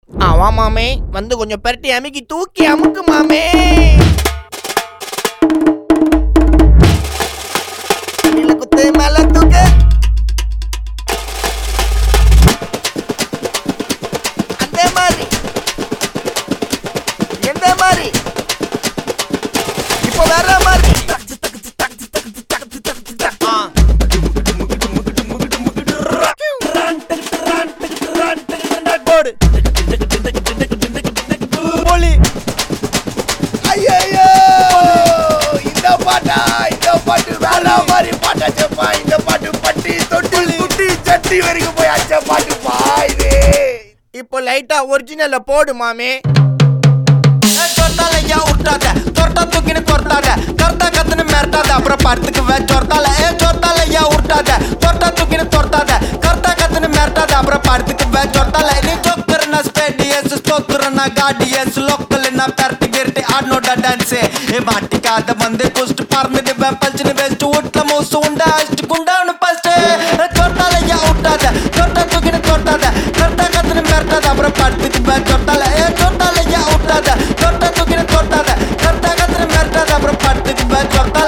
ஆமா மாமே வந்து கொஞ்சம் பெரட்டி அமுக்கி தூக்கி அமுக்கு மாமே தண்ணியில குத்து மேல தூக்கு அந்த மாதிரி எந்த மாதிரி இப்போ வேற மாதிரி ஆ. போடு போலி ஐயோ இந்த பாட்டா இந்த பாட்டு வேற மாதிரி பாட்டாச்சப்பா இந்த பாட்டு பட்டி தொட்டி குட்டி சட்டி வரைக்கும் போய் அச்ச பாட்டுப்பா இது இப்போ லைட்டா ஒரிஜினல்ல போடு மாமே சொர்த்தால ஏன் விட்டாத தொட்டா தூக்கின்னு கொர்த்தாத கர்த்தா கத்துன்னு மிரட்டாத அப்புறம் படுத்துக்குவே சொர்த்தால ஏ சொர்த்தால ஏன் விட்டாத தொட்டா தூக்கின்னு தொர்த்தாத கர்த்தா கத்துன்னு மிரட்டாத அப்புறம் படுத்துக்குவே சொர்த்தால நீ சொக்குறனா ஸ்பேடியஸ் ஸ்டோக்குறனா காடியஸ் லோக்கல்னா பெரட்டி கிரட்டி ஆடனோட டான்ஸ் ஏ மாட்டிக்காத வந்து குஸ்ட் பறந்துட்டு பல்ச்சுன்னு வெஸ்ட் வீட்ல மூசு உண்டா அஷ்டு குண்டான்னு ஃபர்ஸ்ட் சொர்த்தால ஏன் விட்டாத தொட்டா தூக்கின்னு தொட்டாத கர்த்தா கத்துன்னு மிரட்டாத அப்புறம் படுத்துக்குவே சொர்த்தால ஏ சொர்த்தால ஏன் விட்டாத தொட்டா தூக்கின்னு தொட்டாத கர்த்தா கத்துன்னு மிரட்டாத அப்புறம் படுத்துக்குவே சொர்த்தால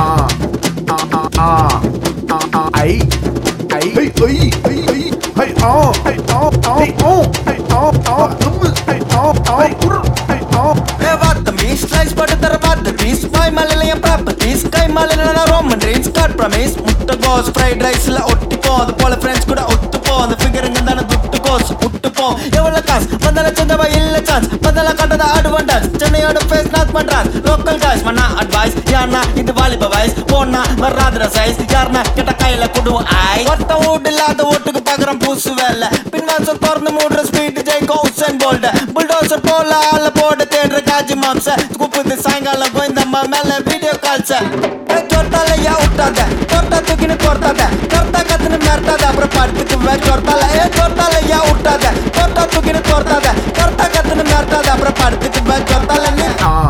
ஐ ஐ ஐ ஐ ஐ ஐ ஐ ஆ ஐ ஆ ஆ ஆ ஐ ஆ ஆ உம்மு ஐ ஆ ஆ உர் ஐ ஆ ஏ வாத்த மீஸ் ஸ்லைஸ் போட்டு தர வாத்த பீஸ் வாய் மலையில என் ப்ராப்பர்ட்டிஸ் கை மலையில நான் ரோமன் ரீன்ஸ் காட் ப்ரமேஸ் முட்டை கோஸ் ஃப்ரைட் ரைஸ்ல ஒட்டிப்போ அது போல ஃப்ரெண்ட்ஸ் கூட ஒத்துப்போ அந்த ஃபிகருங்க தானே துட்டு கோஸ் விட்டுப்போ எவ்வளவு காசு வந்தால சொந்தவா இல்ல சான்ஸ் வந்தால கண்டத அட்வான்டேஜ் சென்னையோட ஃபேஸ் நாட் பண்றான் லோக்கல் காய்ஸ் மண்ணா அட்வைஸ் யாருனா இது வாலிப வயசு போனா வராதுற சைஸ் யாருனா கிட்ட கையில குடுவோம் ஐ ஒருத்த வீடு இல்லாத வீட்டுக்கு பாக்குறோம் பூசு வேலை பின்வாசல் திறந்து மூடுற ஸ்பீட் ஜெயிக்கும் உசேன் போல்ட புல்டோசர் போல ஆள போட தேடுற காஜி மாம்ச கூப்பிட்டு சாயங்காலம் கோயந்தம்மா மேல வீடியோ கால்ஸ சொர்த்தால யா விட்டாத சொர்த்தா தூக்கின்னு கொர்த்தாத சொர்த்தா கத்துன்னு மிரட்டாத அப்புறம் படுத்துக்கு வே சொர்த்தால ஏ சொர்த்தால யா விட்டாத சொர்த்தா தூக்கின்னு கொர்த்தாத சொர்த்தா கத்துன்னு மிரட்டாத அப்புறம் படுத்துக்கு வே சொர்த்தால நீ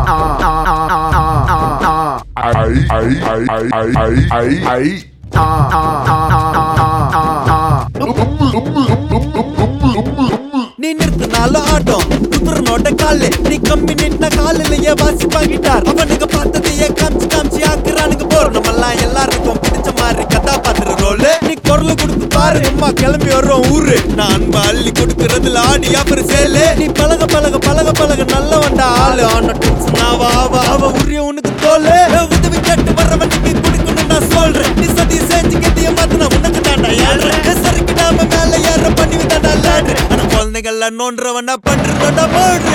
ஐ ஐ ஐ ஐ ஐ ஐ ஐ ஆ ஆ ஆ ஆ ஆ ஆ உம்மு உம்மு உம்மு உம்மு உம்மு உம்மு நீ நிறுத்தினாலும் ஆட்டம் குத்துறனோட காலு நீ கம்மி நின்ன காலிலேயே வாசிப்பாங்கிட்டார் அவனுக்கு பார்த்ததையே காமிச்சு காமிச்சு ஆக்குறானுங்க போர் நம்மெல்லாம் எல்லாருக்கும் பிடிச்ச மாதிரி கதாபாத்திர ரோலு நீ குரல் கொடுத்து பாரு அம்மா கிளம்பி வர்றோம் ஊரு நான் அன்பு அள்ளி கொடுக்கறதுல ஆடி அப்புறம் சேலு நீ பழக பழக பழக பழக நல்லவன்டா ஆளு ஆன டென்ஷன் ஆவ ஆவ ஆவ உரிய உனக்கு தோலு உதவி கேட்டு வர்றவனுக்கு கொடுக்கணும் நான் சொல்றேன் நீ சதி செஞ்சு கெட்டிய மாத்தினா உனக்கு தாண்டா ஏழ்றேன் சரிக்கு நாம மேல ஏற பண்ணி விட்டாண்டா லேட்ரு ஆனா குழந்தைகள்ல நோன்றவனா பண்றா போடுற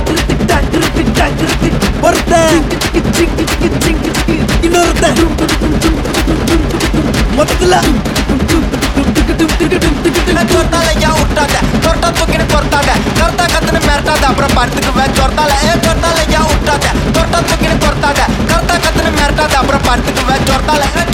ஒருத்தன் இன்னொருத்தன் மொத்தத்துல சொர்த்தால ஏன் விட்டாத சொர்த்தா தூக்கின்னு பொறுத்தாத கர்த்தா கத்துன்னு மிரட்டாத அப்புறம் படுத்துக்கு வே சொர்த்தால ஏ சொர்த்தால ஏன் விட்டாத சொர்த்தா தூக்கின்னு பொறுத்தாத கர்த்தா கத்துன்னு மிரட்டாத அப்புறம் படுத்துக்கு வே சொர்த்தால